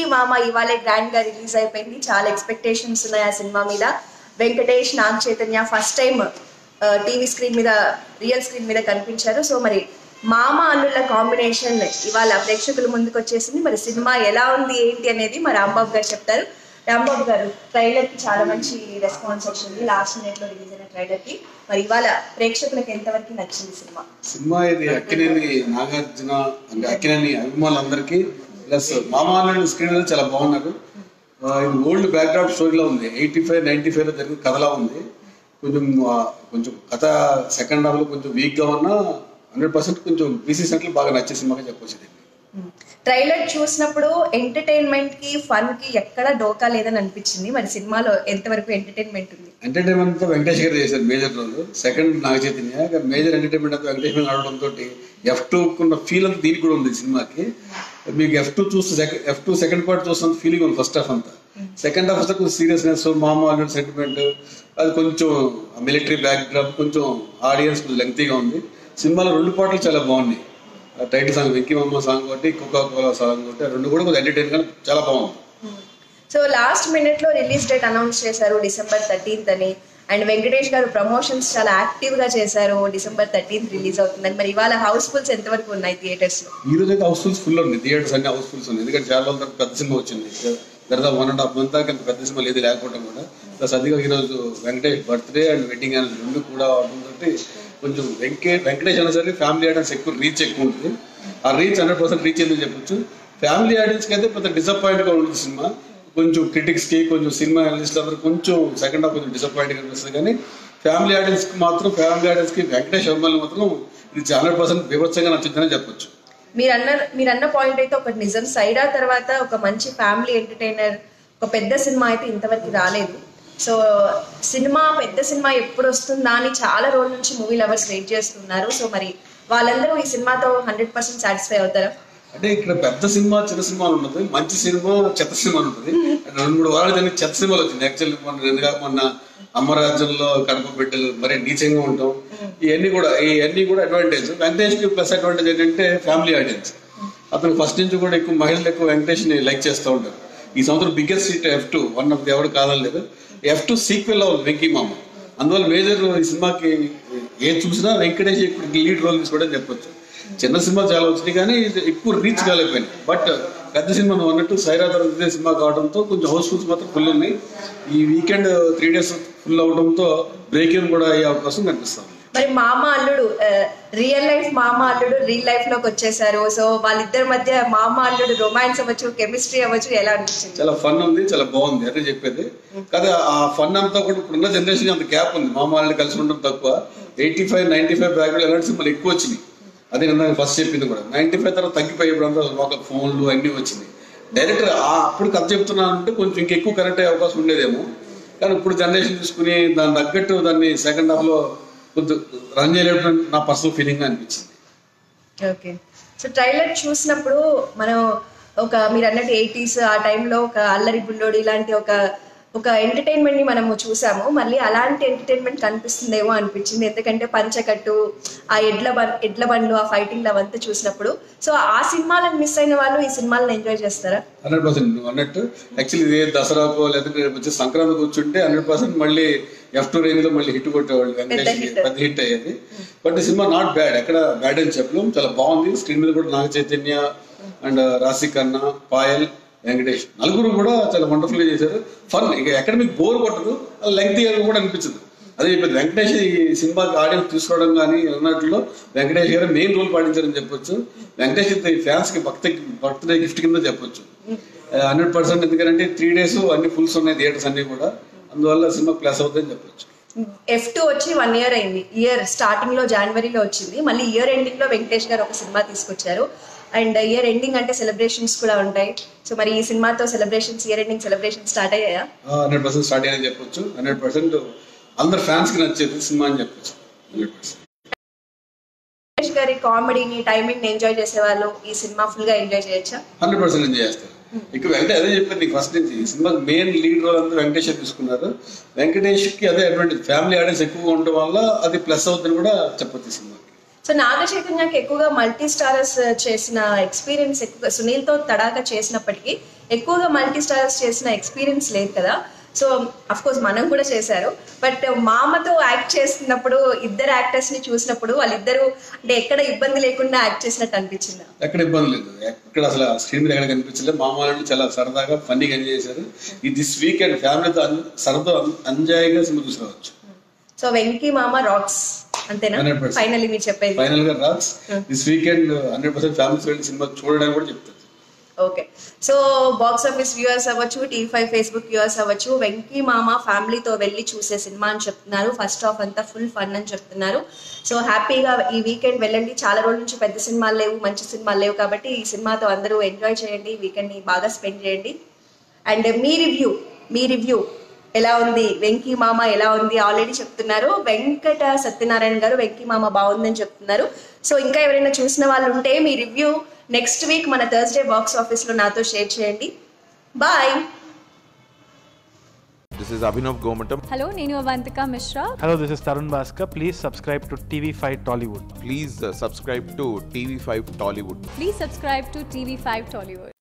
మామ ఇవాళే గ్రాండ్ గా రిలీజ్ అయిపోయింది చాలా ఎక్స్పెక్టేషన్స్ ఉన్నాయి ఆ సినిమా మీద Venkatesh Naga Chaitanya first time TV screen మీద రియల్ స్క్రీన్ మీద కనిపించారు సో మరి మామ అల్లుళ్ళ కాంబినేషన్ ఇవాళ ప్రేక్షకుల ముందుకు వచ్చేసింది మరి సినిమా ఎలా ఉంది ఏంటి అనేది మరి రాంబాబు గారు చెప్తారు రాంబాబు గారు ట్రైలర్ కి చాలా మంచి రెస్పాన్స్ వచ్చింది లాస్ట్ మినిట్ లో రిలీజ్ అయిన ట్రైలర్ కి మరి ఇవాళ ప్రేక్షకులకు ఎంతవరకు నచ్చింది సినిమా సినిమా ఇది అక్కినేని నాగార్జున అంటే అక్కినేని అభిమానులందరికీ ప్లస్ మామాలు స్క్రీన్ మీద చాలా బాగున్నారు ఆ, ఇది ఓల్డ్ బ్యాక్గ్రౌండ్ స్టోరీలో ఉంది ఎయిటీ ఫైవ్ నైన్టీ ఫైవ్ లో జరిగిన కథలా ఉంది కొంచెం ఆ, కొంచెం కథ సెకండ్ హాఫ్ లో కొంచెం వీక్ గా ఉన్నా హండ్రెడ్ పర్సెంట్ కొంచెం బీసీ సెంటర్ బాగా నచ్చే సినిమాగా చెప్పొచ్చు ఇది ట్రైలర్ చూసినప్పుడు ఎంటర్టైన్మెంట్ కి ఫన్ కి ఎక్కడ డోకా లేదని అనిపించింది మరి సినిమాలో ఎంతవరకు ఎంటర్టైన్మెంట్ ఉంది ఎంటర్టైన్మెంట్ తో వెంకటేష్ గారు చేశారు major role second Naga Chaitanya major entertainment అంతా వెంకటేష్ గారు ఆడడం తోటి ఎఫ్ టూ ఉన్న ఫీల్ అంతా దీనికి కూడా ఉంది సినిమాకి మీకు ఎఫ్ టూ చూస్తే ఎఫ్ టూ సెకండ్ పార్ట్ చూస్తున్న ఫీలింగ్ ఉంది ఫస్ట్ హాఫ్ అంతా సెకండ్ హాఫ్ వస్తే కొంచెం సీరియస్నెస్ మామ సెంటిమెంట్ అది కొంచెం మిలిటరీ బ్యాక్ డ్రాప్ కొంచెం ఆడియన్స్ కొంచెం లెంగ్తీగా ఉంది సినిమాలో రెండు పాటలు చాలా బాగున్నాయి టైటిల్ సాంగ్ వెంకీ మమ్మ సాంగ్ ఒకటి కోకా కోలా సాంగ్ ఒకటి ఆ రెండు కూడా కొంచెం ఎంటర్టైన్ గా చాలా బాగుంది సో లాస్ట్ మినిట్ లో రిలీజ్ డేట్ అనౌన్స్ చేశారు డిసెంబర్ థర్టీన్త్ అని అండ్ వెంకటేష్ గారు ప్రమోషన్స్ చాలా యాక్టివ్ గా చేశారు డిసెంబర్ థర్టీన్త్ రిలీజ్ అవుతుందని మరి ఇవాళ హౌస్ఫుల్స్ ఎంతవరకు ఉన్నాయి థియేటర్స్ లో ఈ రోజు అయితే హౌస్ఫుల్స్ ఫుల్ ఉంది థియేటర్స్ అన్ని హౌస్ఫుల్స్ ఉన్నాయి ఎందుకంటే చాలా రోజుల తర్వాత పెద్ద సినిమా వచ్చింది దాదాపు వన్ అండ్ హాఫ్ మంత్ దాకా ఇంత పెద్ద సినిమా లేదు లేకపోవడం కూడా ప్లస్ అదిగా ఈరోజు వెంకటేష్ బర్త్డే అండ్ వెడ్డింగ్ అనేది రెండు కూడా అవడంతో కొంచెం వెంకే వెంకటేష్ అయినా సరే ఫ్యామిలీ ఆడియన్స్ ఎక్కువ రీచ్ ఎక్కువ ఉంటుంది ఆ రీచ్ హండ్రెడ్ పర్సెంట్ రీచ్ అయిందని చెప్పొచ్చు ఫ్యామిలీ ఆడియన్స్కి అయితే పెద్ద డిసప్పాయింట్ గా ఉంటుంది సినిమా కొంచెం క్రిటిక్స్ కి కొంచెం సినిమా అనలిస్ట్ అందరూ కొంచెం సెకండ్ హాఫ్ కొంచెం డిసప్పాయింట్ గా అనిపిస్తుంది కానీ ఫ్యామిలీ ఆడియన్స్ కి మాత్రం ఫ్యామిలీ ఆడియన్స్ కి వెంకటేష్ అభిమానులు మాత్రం ఇది హండ్రెడ్ పర్సెంట్ బీభత్సంగా నచ్చుతుందని చెప్పొచ్చు మీరు అన్న మీరు అన్న పాయింట్ అయితే ఒకటి నిజం సైడా తర్వాత ఒక మంచి ఫ్యామిలీ ఎంటర్టైనర్ ఒక పెద్ద సినిమా అయితే ఇంతవరకు రాలేదు సో సినిమా పెద్ద సినిమా ఎప్పుడు వస్తుందా అని చాలా రోజుల నుంచి మూవీ లవర్స్ వెయిట్ చేస్తున్నారు సో మరి వాళ్ళందరూ ఈ సినిమాతో హండ్రెడ్ పర్సెంట్ సాటిస్ఫై అవుతారా అంటే ఇక్కడ పెద్ద సినిమా చిన్న సినిమా అని ఉంటుంది మంచి సినిమా చెత్త సినిమా అని ఉంటుంది అంటే రెండు మూడు వారాలు దానికి చెత్త సినిమాలు వచ్చింది యాక్చువల్లీ మొన్న రెండుగా మొన్న అమ్మరాజ్యంలో కడప బిడ్డలు మరి నీచంగా ఉంటాం ఇవన్నీ కూడా ఇవన్నీ కూడా అడ్వాంటేజ్ వెంకటేష్ కి ప్లస్ అడ్వాంటేజ్ ఏంటంటే ఫ్యామిలీ ఆడియన్స్ అతను ఫస్ట్ నుంచి కూడా ఎక్కువ మహిళలు ఎక్కువ వెంకటేష్ ని లైక్ చేస్తూ ఉంటారు ఈ సంవత్సరం బిగ్గెస్ట్ సీట్ F two one of the ఎవరు కాదలేదు ఎఫ్ టూ సీక్వెల్ అవుతుంది వెంకీ మామ అందువల్ల మేజర్ ఈ సినిమాకి ఏది చూసినా వెంకటేష్ ఇప్పుడు లీడ్ రోల్ తీసుకోవడం చెప్పొచ్చు చిన్న సినిమా చాలా వచ్చినాయి కానీ ఇది ఎక్కువ రీచ్ కాలేకపోయింది బట్ పెద్ద సినిమా నువ్వు అన్నట్టు సైరా తర్వాత ఇదే సినిమా కావడంతో కొంచెం హౌస్ఫుల్స్ మాత్రం ఫుల్ ఉన్నాయి ఈ వీకెండ్ త్రీ డేస్ ఫుల్ అవడంతో బ్రేక్ ఇన్ కూడా అయ్యే అవకాశం కనిపిస్తుంది మరి మామ అల్లుడు రియల్ లైఫ్ మామ అల్లుడు రియల్ లైఫ్ లోకి వచ్చేసారు సో వాళ్ళిద్దరి మధ్య మామ అల్లుడు రొమాన్స్ అవ్వచ్చు కెమిస్ట్రీ అవ్వచ్చు ఎలా అనిపించింది చాలా ఫన్ ఉంది చాలా బాగుంది అదే చెప్పేది కదా ఆ ఫన్ అంతా కూడా ఇప్పుడున్న జనరేషన్ అంత గ్యాప్ ఉంది మా వాళ్ళు కలిసి ఉండడం తక్కువ eighty five ninety five background ఎలాంటి సినిమాలు ఎక్కువ వచ్చినాయి అదే నేను ఫస్ట్ చెప్పింది కూడా నైన్టీ ఫైవ్ తర్వాత తగ్గిపోయి ఇప్పుడు అంతా ఒక ఫోన్లు అన్నీ వచ్చినాయి డైరెక్టర్ అప్పుడు కథ చెప్తున్నాను అంటే కొంచెం ఇంకెక్కువ కనెక్ట్ అయ్యే అవకాశం ఉండేదేమో కానీ ఇప్పుడు జనరేషన్ తీసుకుని దాన్ని తగ్గట్టు దాన్ని సెకండ్ హాఫ్ లో కొంచెం రన్ చేయలేకపోతే నా పర్సనల్ ఫీలింగ్ అనిపించింది ఓకే సో ట్రైలర్ చూసినప్పుడు మనం ఒక మీరు అన్నట్టు ఎయిటీస్ ఆ టైంలో ఒక అల్లరి బుల్లోడు ఇలాంటి ఒక ఒక ఎంటర్టైన్మెంట్ ని మనము చూసాము మళ్ళీ అలాంటి ఎంటర్టైన్మెంట్ కనిపిస్తుందేమో అనిపించింది ఎందుకంటే పంచకట్టు ఆ ఎడ్ల బం ఎడ్ల బండ్లు ఆ ఫైటింగ్ అవంతా చూసినప్పుడు సో ఆ సినిమాలను మిస్ అయిన వాళ్ళు ఈ సినిమాలను ఎంజాయ్ చేస్తారా హండ్రెడ్ పర్సెంట్ నువ్వు అన్నట్టు యాక్చువల్లీ ఇదే దసరాకో లేదంటే రేపు వచ్చే సంక్రాంతి కూర్చుంటే హండ్రెడ్ పర్సెంట్ మళ్ళీ ఎఫ్ టూ రేంజ్ లో మళ్ళీ హిట్ కొట్టేవాళ్ళు వెంకటేష్ hit. పెద్ద హిట్ అయ్యేది బట్ ఈ సినిమా నాట్ బ్యాడ్ ఎక్కడ బ్యాడ్ అని చెప్పలేం చాలా బాగుంది స్క్రీన్ మీద కూడా నాగ చైతన్య అండ్ రాశి ఖన్నా పాయల్ వెంకటేష్ నలుగురు కూడా చాలా వండర్ఫుల్ గా చేశారు ఫన్ ఇక ఎక్కడ మీకు బోర్ కొట్టదు లెంగ్తీ కూడా అనిపించదు అదే చెప్పేది వెంకటేష్ ఈ సినిమాకి ఆడియన్స్ తీసుకోవడం కానీ అన్నట్లో వెంకటేష్ గారు మెయిన్ రోల్ పాటించారని చెప్పొచ్చు వెంకటేష్ ఫ్యాన్స్ కి భక్తి బర్త్డే గిఫ్ట్ కింద చెప్పొచ్చు హండ్రెడ్ పర్సెంట్ ఎందుకంటే త్రీ డేస్ అన్ని ఫుల్స్ ఉన్నాయి థియేటర్స్ అన్ని కూడా అందువల్ల సినిమా ప్లస్ అవుతుందని చెప్పొచ్చు ఎఫ్ టూ వచ్చి వన్ ఇయర్ అయింది ఇయర్ స్టార్టింగ్ లో జనవరిలో వచ్చింది మళ్ళీ ఇయర్ ఎండింగ్ లో వెంకటేష్ గారు ఒక సినిమా తీసుకొచ్చారు అండ్ ఇయర్ ఎండింగ్ అంటే సెలబ్రేషన్స్ కూడా ఉంటాయి సో మరి ఈ సినిమాతో celebrations year ending celebration start అయ్యాయా హండ్రెడ్ పర్సెంట్ స్టార్ట్ అయ్యని చెప్పొచ్చు హండ్రెడ్ పర్సెంట్ అందరు ఫ్యాన్స్ కి నచ్చేది సినిమా అని చెప్పొచ్చు హండ్రెడ్ పర్సెంట్ వెంకటేష్ గారి కామెడీని టైమింగ్ ఎంజాయ్ చేసే వాళ్ళు ఈ సినిమా ఫుల్ గా ఎంజాయ్ చేయొచ్చా హండ్రెడ్ పర్సెంట్ ఎంజాయ్ చేస్తారు ఎక్కువ వెంకటే అదే చెప్పాను నీకు ఫస్ట్ నుంచి ఈ సినిమా మెయిన్ లీడ్ రోల్ అంతా వెంకటేష్ తీసుకున్నారు వెంకటేష్ కి అదే అడ్వాంటేజ్ ఫ్యామిలీ ఆడియన్స్ ఎక్కువగా ఉండడం వల్ల అది ప్లస్ అవుతుందని కూడా చెప్పొచ్చు ఈ సినిమాకి సో నాగ చైతన్యకి ఎక్కువగా మల్టీ స్టారర్స్ చేసిన ఎక్స్పీరియన్స్ ఎక్కువగా సునీల్ తో తడాక చేసినప్పటికీ ఎక్కువగా మల్టీ స్టార్స్ చేసిన ఎక్స్పీరియన్స్ లేదు కదా సో అఫ్ కోర్స్ మనం కూడా చేశారు బట్ మామతో యాక్ట్ చేస్తున్నప్పుడు ఇద్దరు యాక్టర్స్ ని చూసినప్పుడు వాళ్ళిద్దరూ అంటే ఎక్కడ ఇబ్బంది లేకుండా యాక్ట్ చేసినట్టు అనిపించిందా ఎక్కడ ఇబ్బంది లేదు ఎక్కడ అసలు స్క్రీన్ మీద ఎక్కడ కనిపించలేదు మా వాళ్ళు చాలా సరదాగా ఫన్నీగా ఎంజాయ్ చేశారు ఈ దిస్ వీకెండ్ ఫ్యామిలీతో అన్- సరదా ఎంజాయ్గా సినిమా చూసుకోవచ్చు సో వెంకీ మామ రాక్స్ అంతేనా 100%. ఫైనల్లీ మీరు చెప్పేది ఫైనల్ గా rocks this weekend hundred percent families వెళ్ళి సినిమా చూడడానికి కూడా చెప్తారు okay so box office viewers అవ్వచ్చు టీవీ ఫైవ్ ఫేస్బుక్ వ్యూవర్స్ అవ్వచ్చు వెంకీ మామ ఫ్యామిలీతో వెళ్ళి చూసే సినిమా అని చెప్తున్నారు ఫస్ట్ హాఫ్ అంతా ఫుల్ ఫన్ అని చెప్తున్నారు సో హ్యాపీగా ఈ వీకెండ్ వెళ్ళండి చాలా రోజుల నుంచి పెద్ద సినిమాలు లేవు మంచి సినిమాలు లేవు కాబట్టి ఈ సినిమాతో అందరూ ఎంజాయ్ చేయండి వీకెండ్ని బాగా స్పెండ్ చేయండి అండ్ మీ రివ్యూ మీ రివ్యూ ఎలా ఉంది వెంకీ మామ ఎలా ఉంది ఆల్రెడీ చెప్తున్నారు వెంకట సత్యనారాయణ గారు వెంకీ మామ బాగుందని చెప్తున్నారు సో ఇంకా ఎవరైనా చూసిన వాళ్ళు ఉంటే మీ రివ్యూ నెక్స్ట్ వీక్ మన థర్స్డే బాక్స్ ఆఫీస్లో నాతో షేర్ చేయండి bye This is Abhinav Gomatam. Hello నేను Avantika Mishra Hello, this is Tarun Bhaskar. Please subscribe to TV5 Tollywood. Please uh, subscribe to TV5 Tollywood. Please subscribe to TV five Tollywood